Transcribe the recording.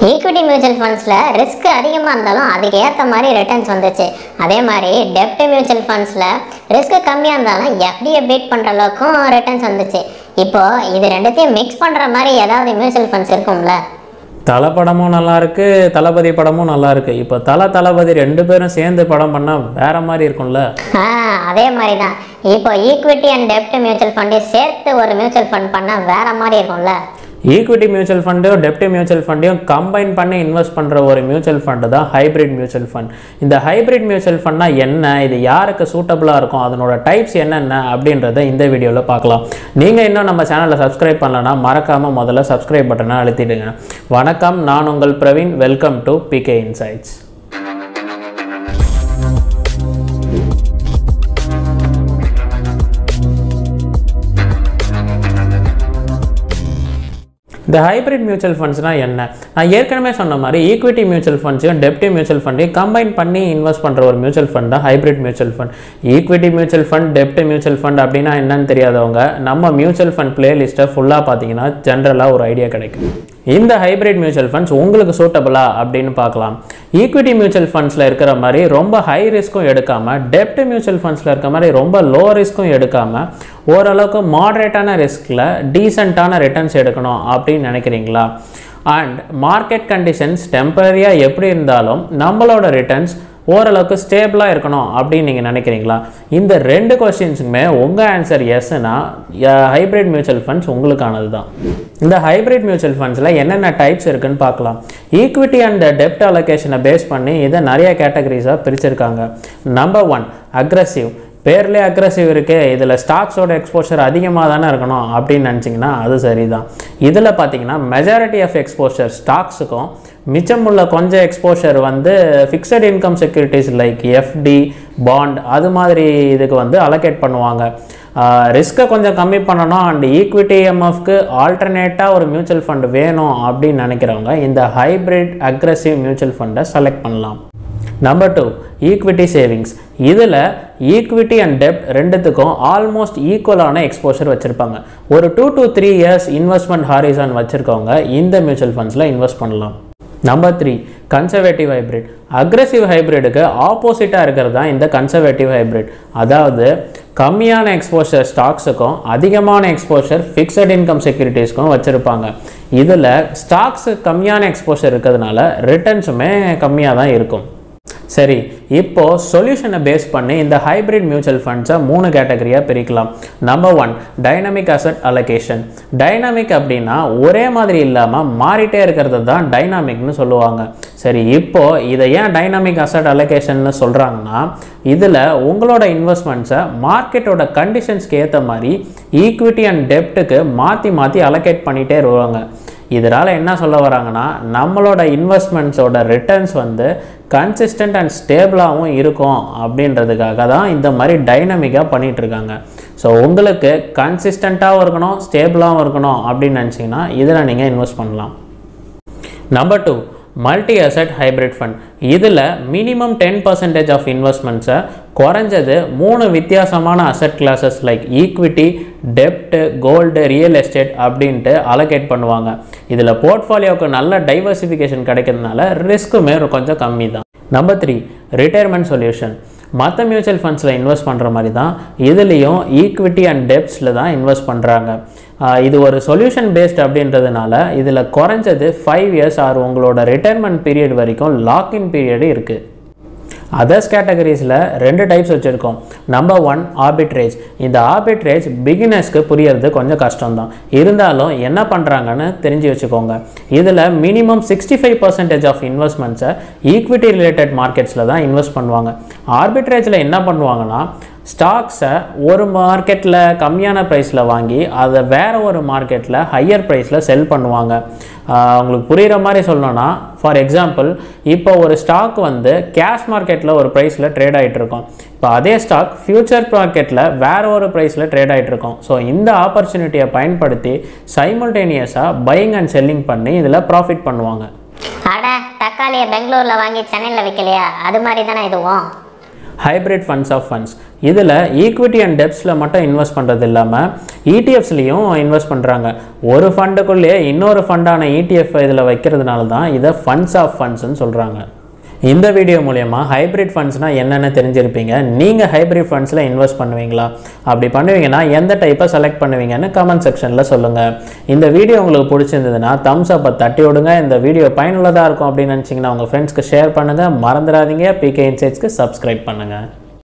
equity mutual ஃபண்ட்ஸில் risk அதிகமாக இருந்தாலும் அதுக்கு ஏற்ற மாதிரி ரிட்டர்ன்ஸ் வந்துச்சு அதே மாதிரி டெப்ட் மியூச்சுவல் ஃபண்ட்ஸில் ரிஸ்க் கம்மியாக இருந்தாலும் எஃப்டியை பீட் பண்ணுற அளவுக்கும் ரிட்டர்ன்ஸ் வந்துச்சு இப்போ இது ரெண்டுத்தையும் மிக்ஸ் பண்ணுற மாதிரி ஏதாவது மியூச்சுவல் ஃபண்ட்ஸ் இருக்கும்ல தலை படமும் நல்லா இருக்கு தளபதி படமும் நல்லா இருக்கு இப்போ தலை தளபதி ரெண்டு பேரும் சேர்ந்து படம் பண்ணால் வேற மாதிரி இருக்கும்ல ஆ அதே மாதிரி தான் இப்போ ஈக்விட்டி அண்ட் டெப்ட் மியூச்சுவல் ஃபண்டையும் சேர்த்து ஒரு மியூச்சுவல் ஃபண்ட் பண்ணால் வேற மாதிரி இருக்கும்ல ஈக்விட்டி மியூச்சுவல் ஃபண்டையும் டெப்ட் மியூச்சுவல் ஃபண்டையும் கம்பைன் பண்ணி இன்வெஸ்ட் பண்ணுற ஒரு மியூச்சுவல் ஃபண்டு தான் ஹைப்ரிட் மியூச்சுவல் ஃபண்ட் இந்த ஹைப்ரிட் மியூச்சுவல் ஃபண்ட்னா என்ன இது யாருக்கு சூட்டபுளாக இருக்கும் அதனோட டைப்ஸ் என்னென்ன அப்படின்றத இந்த வீடியோவில் பார்க்கலாம் நீங்கள் இன்னும் நம்ம சேனலை சப்ஸ்கிரைப் பண்ணலன்னா மறக்காமல் முதல்ல சப்ஸ்கிரைப் பட்டனை அழுத்திடுங்க வணக்கம் நான் உங்கள் Praveen welcome to PK insights இந்த ஹைப்ரிட் மியூச்சுவல் ஃபண்ட்ஸ்னால் என்ன நான் ஏற்கனவே சொன்ன மாதிரி ஈக்விட்டி மியூச்சுவல் ஃபண்ட்ஸையும் டெப்டி மியூச்சுவல் ஃபண்டையும் கம்பைன் பண்ணி இன்வெஸ்ட் பண்ணுற ஒரு மியூச்சுவல் ஃபண்ட் தான் hybrid mutual fund equity mutual fund டெப்ட் மியூச்சுவல் ஃபண்ட் அப்படின்னா என்னன்னு தெரியாதவங்க நம்ம மியூச்சுவல் ஃபண்ட் பிளேலிஸ்ட்டை ஃபுல்லாக பார்த்தீங்கன்னா ஜென்ரலாக ஒரு ஐடியா கிடைக்கும் இந்த ஹைப்ரிட் மியூச்சுவல் ஃபண்ட்ஸ் உங்களுக்கு சூட்டபுளா அப்படின்னு பார்க்கலாம் ஈக்விட்டி மியூச்சுவல் ஃபண்ட்ஸில் இருக்கிற மாதிரி ரொம்ப ஹை ரிஸ்க்கும் எடுக்காமல் டெப்ட் மியூச்சுவல் ஃபண்ட்ஸில் இருக்க மாதிரி ரொம்ப லோ ரிஸ்க்கும் எடுக்காமல் ஓரளவுக்கு மாட்ரேட்டான ரிஸ்கில் டீசெண்டான ரிட்டர்ன்ஸ் எடுக்கணும் அப்படின்னு நினைக்கிறீங்களா அண்ட் மார்க்கெட் கண்டிஷன்ஸ் டெம்பரரியாக எப்படி இருந்தாலும் நம்மளோட ரிட்டர்ன்ஸ் ஓரளவுக்கு ஸ்டேபிளாக இருக்கணும் அப்படின்னு நீங்கள் நினைக்கிறீங்களா இந்த ரெண்டு கொஸ்டின்ஸுக்குமே உங்கள் ஆன்சர் எஸ்னா ஹைப்ரிட் மியூச்சுவல் ஃபண்ட்ஸ் உங்களுக்கானது தான் இந்த ஹைப்ரிட் மியூச்சுவல் ஃபண்ட்ஸில் என்னென்ன டைப்ஸ் இருக்குன்னு பார்க்கலாம் ஈக்விட்டி அண்ட் டெப்ட் அலோகேஷனை பேஸ் பண்ணி இதை நிறைய கேட்டகரிஸாக பிரிச்சிருக்காங்க நம்பர் ஒன் அக்ரஸிவ் பேர்லேயே அக்ரஸிவ் இருக்கே இதில் ஸ்டாக்ஸோட எக்ஸ்போஷர் அதிகமாக தானே இருக்கணும் அப்படின்னு நினச்சிங்கன்னா அது சரிதான் இதில் பார்த்தீங்கன்னா மெஜாரிட்டி ஆஃப் எக்ஸ்போஷர் ஸ்டாக்ஸுக்கும் மிச்சமுள்ள கொஞ்சம் எக்ஸ்போஷர் வந்து fixed income securities like FD bond அது மாதிரி இதுக்கு வந்து அலோகேட் பண்ணுவாங்க ரிஸ்க்கை கொஞ்சம் கம்மி பண்ணணும் அண்ட் ஈக்விட்டி எம்எஃப்க்கு ஆல்டர்னேட்டாக ஒரு மியூச்சுவல் ஃபண்ட் வேணும் அப்படின்னு நினைக்கிறவங்க இந்த ஹைப்ரிட் அக்ரஸிவ் மியூச்சுவல் ஃபண்டை செலக்ட் பண்ணலாம் நம்பர் டூ ஈக்விட்டி சேவிங்ஸ் இதில் ஈக்விட்டி அண்ட் டெப்ட் ரெண்டுத்துக்கும் ஆல்மோஸ்ட் ஈக்குவலான எக்ஸ்போஷர் வச்சுருப்பாங்க ஒரு two to three years investment horizon வச்சுருக்கவங்க இந்த மியூச்சுவல் ஃபண்ட்ஸில் இன்வெஸ்ட் பண்ணலாம் number three conservative hybrid aggressive ஹைப்ரிடுக்கு ஆப்போசிட்டாக இருக்கிறது தான் இந்த கன்சர்வேட்டிவ் ஹைப்ரிட் அதாவது கம்மியான எக்ஸ்போஷர் ஸ்டாக்ஸுக்கும் அதிகமான எக்ஸ்போஷர் ஃபிக்ஸட் இன்கம் செக்யூரிட்டிஸ்க்கும் வச்சுருப்பாங்க இதில் ஸ்டாக்ஸு கம்மியான எக்ஸ்போஷர் இருக்கிறதுனால ரிட்டர்ன்ஸுமே கம்மியாக தான் இருக்கும் சரி இப்போ சொல்யூஷனை பேஸ் பண்ணி இந்த ஹைப்ரிட் மியூச்சுவல் ஃபண்ட்ஸை மூணு கேட்டகரியாக பிரிக்கலாம் number one dynamic asset allocation dynamic அப்படின்னா ஒரே மாதிரி இல்லாமல் மாறிட்டே இருக்கிறது தான் டைனாமிக்னு சொல்லுவாங்க சரி இப்போ இதை ஏன் டைனாமிக் அசட் அலோகேஷன்னு சொல்கிறாங்கன்னா இதில் உங்களோட இன்வெஸ்ட்மெண்ட்ஸை மார்க்கெட்டோட கண்டிஷன்ஸ்க்கு ஏற்ற மாதிரி ஈக்விட்டி அண்ட் டெப்ட்டுக்கு மாற்றி மாற்றி அலோகேட் பண்ணிகிட்டே வருவாங்க இதனால் என்ன சொல்ல வராங்கன்னா நம்மளோட இன்வெஸ்ட்மெண்ட்ஸோட ரிட்டர்ன்ஸ் வந்து கன்சிஸ்டன்ட் அண்ட் ஸ்டேபிளாகவும் இருக்கும் அப்படின்றதுக்காக தான் இந்த மாதிரி டைனமிக்காக பண்ணிகிட்டு இருக்காங்க ஸோ உங்களுக்கு கன்சிஸ்டண்ட்டாகவும் இருக்கணும் ஸ்டேபிளாகவும் இருக்கணும் அப்படின்னு நினச்சிங்கன்னா இதில் நீங்கள் இன்வெஸ்ட் பண்ணலாம் number two multi asset hybrid fund இதில் மினிமம் டென் பர்சன்டேஜ் ஆஃப் இன்வெஸ்ட்மெண்ட்ஸை குறைஞ்சது மூணு வித்தியாசமான அசட் கிளாஸஸ் லைக் ஈக்விட்டி டெப்ட் கோல்டு ரியல் எஸ்டேட் அப்படின்ட்டு அலோகேட் பண்ணுவாங்க இதில் போர்ட்ஃபோலியோவுக்கு நல்ல டைவர்சிஃபிகேஷன் கிடைக்கிறதுனால ரிஸ்க்குமே கொஞ்சம் கம்மி தான் நம்பர் த்ரீ ரிட்டையர்மெண்ட் சொல்யூஷன் மற்ற மியூச்சுவல் ஃபண்ட்ஸில் இன்வெஸ்ட் பண்ணுற மாதிரி தான் இதுலேயும் ஈக்விட்டி அண்ட் டெப்ஸில் தான் இன்வெஸ்ட் பண்ணுறாங்க இது ஒரு சொல்யூஷன் பேஸ்ட் அப்படின்றதுனால இதில் குறைஞ்சது ஃபைவ் இயர்ஸ் ஆர் உங்களோட ரிட்டையர்மெண்ட் பீரியட் வரைக்கும் லாக்இன் பீரியடு இருக்குது அதர்ஸ் கேட்டகரிஸில் ரெண்டு டைப்ஸ் வச்சுருக்கோம் நம்பர் ஒன் ஆர்பிட்ரேஜ் இந்த ஆர்பிட்ரேஜ் பிகினர்ஸ்க்கு புரியறது கொஞ்சம் கஷ்டம்தான் இருந்தாலும் என்ன பண்ணுறாங்கன்னு தெரிஞ்சு வச்சுக்கோங்க இதில் minimum sixty five percentage of இன்வெஸ்ட்மெண்ட்ஸை ஈக்விட்டி ரிலேட்டட் மார்க்கெட்ஸில் தான் இன்வெஸ்ட் பண்ணுவாங்க ஆர்பிட்ரேஜில் என்ன பண்ணுவாங்கன்னா ஸ்டாக்ஸை ஒரு மார்க்கெட்டில் கம்மியான ப்ரைஸில் வாங்கி அதை வேறு ஒரு மார்க்கெட்டில் ஹையர் ப்ரைஸில் செல் பண்ணுவாங்க ஆஹ் உங்களுக்கு புரிகிற மாதிரி சொல்லணும்னா ஃபார் எக்ஸாம்பிள் இப்போ ஒரு ஸ்டாக் வந்து கேஷ் மார்க்கெட்டில் ஒரு ப்ரைஸில் ட்ரேட் ஆகிட்டு இருக்கும் இப்போ அதே ஸ்டாக் ஃபியூச்சர் மார்க்கெட்டில் வேறு ஒரு ப்ரைஸில் ட்ரேட் ஆகிட்டு இருக்கும் ஸோ இந்த ஆப்பர்ச்சுனிட்டியை பயன்படுத்தி சைமல்டேனியஸாக பையிங் அண்ட் செல்லிங் பண்ணி இதில் ப்ராஃபிட் பண்ணுவாங்க அட தக்காளியை பெங்களூரில் வாங்கி சென்னையில் விற்கலையா அது மாதிரி தானே இதுவும் ஹைப்ரிட் ஃபண்ட்ஸ் ஆஃப் ஃபண்ட்ஸ் இதில் ஈக்விட்டி அண்ட் டெப்ஸில் மட்டும் இன்வெஸ்ட் பண்ணுறது இல்லாமல் இடிஎஃப்ஸ்லேயும் இன்வெஸ்ட் பண்ணுறாங்க ஒரு ஃபண்டுக்குள்ளேயே இன்னொரு ஃபண்டான இடிஎஃப் இதில் வைக்கிறதுனால தான் இதை ஃபண்ட்ஸ் ஆஃப் ஃபண்ட்ஸ்னு சொல்கிறாங்க இந்த வீடியோ மூலயமா ஹைப்ரிட் ஃபண்ட்ஸ்னால் என்னென்னு தெரிஞ்சிருப்பீங்க நீங்கள் ஹைப்ரிட் ஃபண்ட்ஸில் இன்வெஸ்ட் பண்ணுவீங்களா அப்படி பண்ணுவீங்கன்னா எந்த டைப்பை செலக்ட் பண்ணுவீங்கன்னு கமெண்ட் செக்ஷனில் சொல்லுங்கள் இந்த வீடியோ உங்களுக்கு பிடிச்சிருந்ததுன்னா தம்ஸ் அப்பை தட்டி விடுங்க இந்த வீடியோ பயனுள்ளதாக இருக்கும் அப்படின்னு நினச்சிங்கன்னா உங்கள் ஃப்ரெண்ட்ஸ்க்கு ஷேர் பண்ணுங்கள் மறந்துடாதீங்க பிகே இன்சைட்ஸ்க்கு சப்ஸ்கிரைப் பண்ணுங்கள்